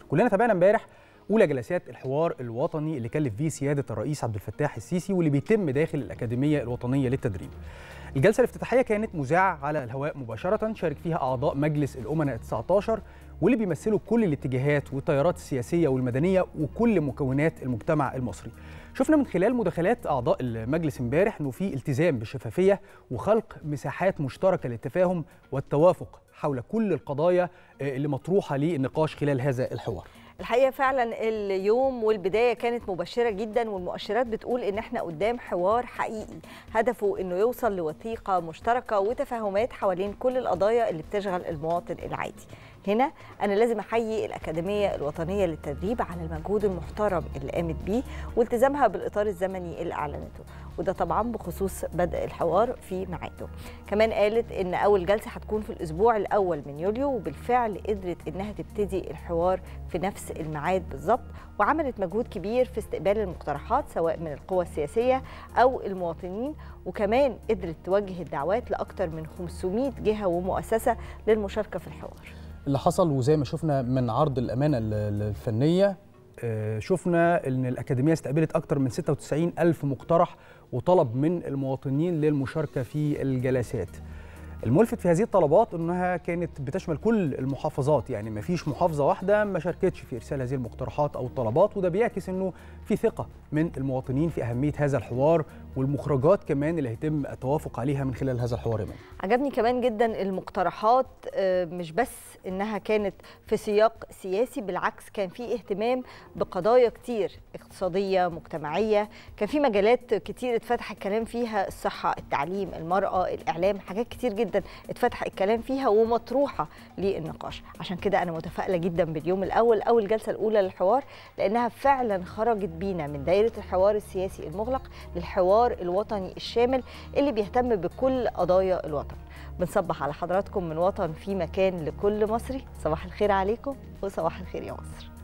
كلنا تابعنا امبارح اولى جلسات الحوار الوطني اللي كلف فيه سياده الرئيس عبد الفتاح السيسي واللي بيتم داخل الاكاديميه الوطنيه للتدريب. الجلسه الافتتاحيه كانت مذاعه على الهواء مباشره شارك فيها اعضاء مجلس الامناء 19 واللي بيمثلوا كل الاتجاهات والتيارات السياسيه والمدنيه وكل مكونات المجتمع المصري. شفنا من خلال مداخلات اعضاء المجلس امبارح انه في التزام بالشفافيه وخلق مساحات مشتركه للتفاهم والتوافق حول كل القضايا اللي مطروحه للنقاش خلال هذا الحوار. الحقيقه فعلا اليوم والبدايه كانت مبشره جدا والمؤشرات بتقول ان احنا قدام حوار حقيقي هدفه انه يوصل لوثيقه مشتركه وتفاهمات حوالين كل القضايا اللي بتشغل المواطن العادي هنا انا لازم احيي الاكاديميه الوطنيه للتدريب على المجهود المحترم اللي قامت بيه والتزامها بالاطار الزمني اللي اعلنته وده طبعا بخصوص بدء الحوار في ميعاده كمان قالت ان اول جلسه هتكون في الاسبوع الاول من يوليو وبالفعل قدرت انها تبتدي الحوار في نفس الميعاد بالظبط وعملت مجهود كبير في استقبال المقترحات سواء من القوى السياسيه او المواطنين وكمان قدرت توجه الدعوات لاكثر من 500 جهه ومؤسسه للمشاركه في الحوار اللي حصل وزي ما شفنا من عرض الامانه الفنيه شفنا ان الاكاديميه استقبلت اكثر من 96 الف مقترح وطلب من المواطنين للمشاركه في الجلسات الملفت في هذه الطلبات انها كانت بتشمل كل المحافظات يعني ما فيش محافظه واحده ما شاركتش في ارسال هذه المقترحات او الطلبات وده بيعكس انه في ثقه من المواطنين في اهميه هذا الحوار والمخرجات كمان اللي هيتم التوافق عليها من خلال هذا الحوار يمان. عجبني كمان جدا المقترحات مش بس انها كانت في سياق سياسي بالعكس كان في اهتمام بقضايا كتير اقتصاديه مجتمعيه كان في مجالات كتير اتفتح الكلام فيها الصحه التعليم المراه الاعلام حاجات كتير جدا اتفتح الكلام فيها ومطروحه للنقاش عشان كده انا متفائله جدا باليوم الاول او الجلسه الاولى للحوار لانها فعلا خرجت بينا من دائره الحوار السياسي المغلق للحوار الوطني الشامل اللي بيهتم بكل قضايا الوطن بنصبح على حضراتكم من وطن في مكان لكل مصري صباح الخير عليكم وصباح الخير يا مصر